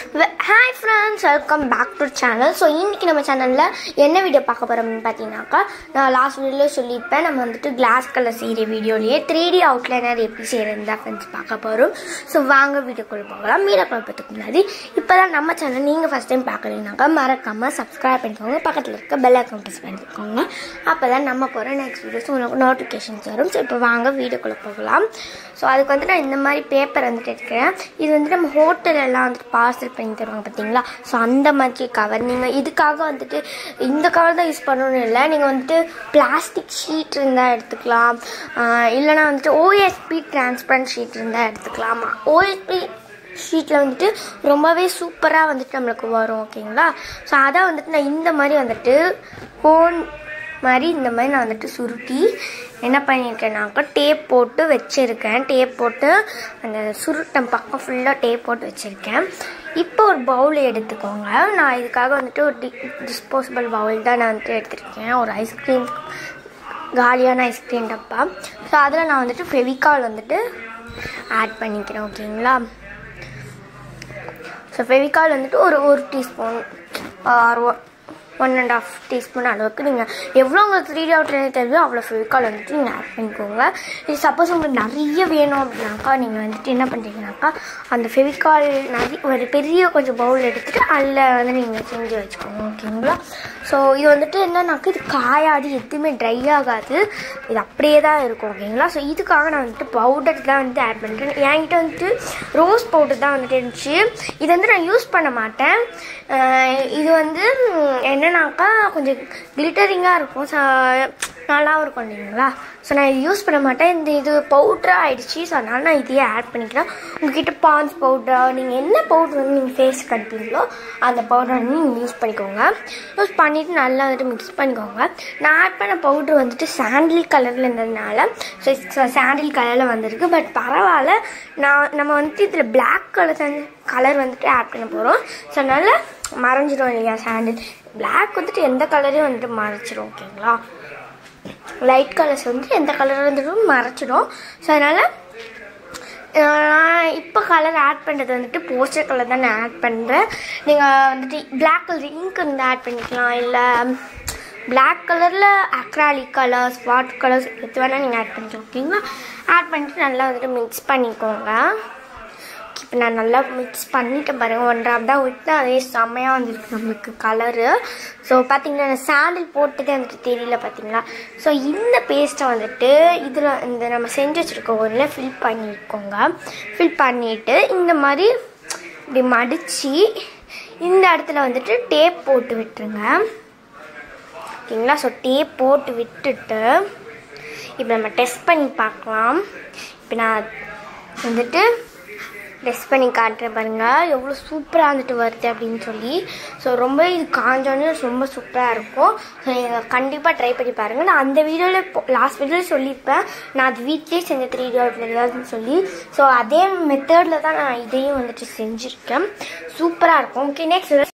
hi friends welcome back to channel so இன்றைக்கி நம்ம சேனலில் என்ன வீடியோ பார்க்க போகிறோம்னு பார்த்தீங்கன்னாக்கா நான் லாஸ்ட் வீடியோவில் சொல்லியிருப்பேன் நம்ம வந்துட்டு கிளாஸ் கலர் செய்கிற வீடியோலேயே த்ரீ டி அவுட்லைனர் எப்படி செய்கிறது தான் ஃப்ரெண்ட்ஸ் பார்க்க போகிறோம் ஸோ வாங்க வீடியோக்குள்ள போகலாம் வீடியோ பார்ப்பதுக்கு முன்னாடி இப்போ தான் நம்ம சேனல் நீங்கள் ஃபஸ்ட் டைம் பார்க்குறீங்கனாக்கா மறக்காமல் சப்ஸ்கிரைப் பண்ணிக்கோங்க பக்கத்தில் இருக்க பெல் ஐக்கான் ப்ரெஸ் பண்ணிக்கோங்க அப்போ தான் நம்ம போகிற நெக்ஸ்ட் வீடியோஸ் உங்களுக்கு நோட்டிஃபிகேஷன்ஸ் வரும் ஸோ இப்போ வாங்க வீடியோக்குள்ளே போகலாம் ஸோ அதுக்கு வந்து நான் இந்த மாதிரி பேப்பர் வந்துட்டு எடுக்கிறேன் இது வந்துட்டு நம்ம ஹோட்டல் எல்லாம் வந்துட்டு பார்சல் பண்ணி தருவாங்க பார்த்தீங்களா ஸோ அந்த மாதிரி கவர் நீங்கள் இதுக்காக வந்துட்டு இந்த கவர் தான் யூஸ் பண்ணணும்னு இல்லை நீங்கள் வந்துட்டு பிளாஸ்டிக் ஷீட் இருந்தால் எடுத்துக்கலாம் ஆஹ் இல்லைனா வந்துட்டு ஓஎஸ்பி டிரான்ஸ்பரண்ட் ஷீட் இருந்தால் எடுத்துக்கலாம் ஓஎஸ்பி ஷீட்டில் வந்துட்டு ரொம்பவே சூப்பராக வந்துட்டு நம்மளுக்கு வரும் ஓகேங்களா ஸோ அதை வந்துட்டு நான் இந்த மாதிரி வந்துட்டு கோன் மாதிரி இந்த மாதிரி நான் வந்துட்டு சுருட்டி என்ன பண்ணியிருக்கேன்னாக்கா டேப் போட்டு வச்சுருக்கேன் டேப் போட்டு அந்த சுருட்டம் பக்கம் ஃபுல்லாக டேப் போட்டு வச்சுருக்கேன் இப்போ ஒரு பவுல் எடுத்துக்கோங்க நான் இதுக்காக வந்துட்டு ஒரு டி டிஸ்போசபிள் பவுல் தான் நான் வந்துட்டு எடுத்திருக்கேன் ஒரு ஐஸ்கிரீம் காலியான ஐஸ்கிரீம் டப்பா ஸோ அதில் நான் வந்துட்டு ஃபெவிகால் வந்துட்டு ஆட் பண்ணிக்கிறேன் ஓகேங்களா ஸோ ஃபெவிகால் வந்துட்டு ஒரு ஒரு teaspoon or one and half teaspoon அளவுக்கு நீங்கள் எவ்வளோ உங்களுக்கு த்ரீ அவுட்லேயே தெரியுதோ அவ்வளோ ஃபெவிகால் வந்துட்டு நீங்கள் ஆட் பண்ணிக்கோங்க இது சப்போஸ் உங்களுக்கு நிறைய வேணும் அப்படின்னாக்கா நீங்கள் வந்துட்டு என்ன பண்ணுறீங்கனாக்கா அந்த ஃபெவிகால் நிறைய ஒரு பெரிய கொஞ்சம் பவுல் எடுத்துகிட்டு அதில் வந்து நீங்கள் செஞ்சு வச்சுக்கோங்க ஓகேங்களா ஸோ இது வந்துட்டு என்னன்னாக்கா இது காயாடி எதுவுமே ட்ரை ஆகாது இது அப்படியே தான் இருக்கும் ஓகேங்களா ஸோ இதுக்காக நான் வந்துட்டு பவுடர் தான் வந்து ஆட் பண்ணுறேன் என்கிட்ட வந்துட்டு ரோஸ் பவுடர் தான் வந்துட்டு இருந்துச்சு இது வந்து நான் யூஸ் பண்ண மாட்டேன் அஹ் இது வந்து ம், என்னன்னாக்கா கொஞ்சம் கிளிட்டரிங்காக இருக்கும் ஸோ நல்லாவும் இருக்கும் இல்லைங்களா ஸோ நான் இது யூஸ் பண்ண மாட்டேன் இந்த இது பவுட்ராக ஆயிடுச்சு ஸோ அதனால் நான் இதையே ஆட் பண்ணிக்கிறேன் உங்ககிட்ட பான்ஸ் பவுட்ரா நீங்கள் என்ன பவுட்ரு வந்து நீங்கள் ஃபேஸ் கட்டுப்பீங்களோ அந்த பவுடர் வந்து நீங்கள் யூஸ் பண்ணிக்கோங்க யூஸ் பண்ணிவிட்டு நல்லா வந்துட்டு மிக்ஸ் பண்ணிக்கோங்க நான் ஆட் பண்ண பவுட்ரு வந்துட்டு சாண்டில் கலரில் இருந்ததுனால ஸோ சாண்டில் கலரில் வந்திருக்கு பட் பரவாயில்ல நான் நம்ம வந்துட்டு இதில் பிளாக் கலர் கலர் வந்துட்டு ஆட் பண்ண போகிறோம் ஸோ அதனால் மறைஞ்சிடும் இல்லையா சாண்டில் பிளாக் வந்துட்டு எந்த கலரையும் வந்துட்டு மறைச்சிடும் ஓகேங்களா லைட் கலர்ஸ் வந்து எந்த கலர் இருந்துட்டும் மறைச்சிடும் ஸோ அதனால் நான் இப்போ கலர் ஆட் பண்ணுறது வந்துட்டு போஸ்டர் கலர் தான் நான் ஆட் பண்ணுறேன் நீங்கள் வந்துட்டு பிளாக் கலர் இங்க் இருந்து ஆட் பண்ணிக்கலாம் இல்லை Black கலரில் அக்ராலிக் கலர்ஸ் வாட்டர் கலர்ஸ் எது வேணால் நீங்கள் ஆட் பண்ணிக்கலாம் ஓகேங்களா ஆட் பண்ணிட்டு நல்லா வந்துட்டு மிக்ஸ் பண்ணிக்கோங்க இப்போ நான் நல்லா மிக்ஸ் பண்ணிட்டேன் பாருங்கள் ஒன் ட்ராப் தான் விட்டு அதே செம்மையாக வந்துருக்கு நம்மளுக்கு கலரு ஸோ பார்த்தீங்கன்னா நான் சாண்டில் போட்டதே வந்துட்டு தெரியல பார்த்தீங்களா ஸோ இந்த பேஸ்ட்டை வந்துட்டு இதில் இந்த நம்ம செஞ்சு வச்சுருக்க ஒன்றில் ஃபில் பண்ணிக்கோங்க ஃபில் பண்ணிவிட்டு இந்த மாதிரி இப்படி மடித்து இந்த இடத்துல வந்துட்டு டேப் போட்டு விட்டுருங்க ஓகேங்களா ஸோ டேப் போட்டு விட்டுட்டு இப்போ நம்ம டெஸ்ட் பண்ணி பார்க்கலாம் இப்போ நான் வந்துட்டு டெஸ்ட் பண்ணி காட்டுறேன் பாருங்கள் எவ்வளோ சூப்பராக வந்துட்டு வருது அப்படின்னு சொல்லி ஸோ ரொம்ப இது காஞ்சோன்னே ரொம்ப சூப்பராக இருக்கும் ஸோ நீங்கள் கண்டிப்பாக ட்ரை பண்ணி பாருங்கள் நான் அந்த வீடியோவில் லாஸ்ட் வீடியோவில் சொல்லியிருப்பேன் நான் அது வீட்லேயே செஞ்ச த்ரீ வீடியோவில் சொல்லி ஸோ அதே மெத்தடில் தான் நான் இதையும் வந்துட்டு செஞ்சுருக்கேன் சூப்பராக இருக்கும் ஓகே நெக்ஸ்ட்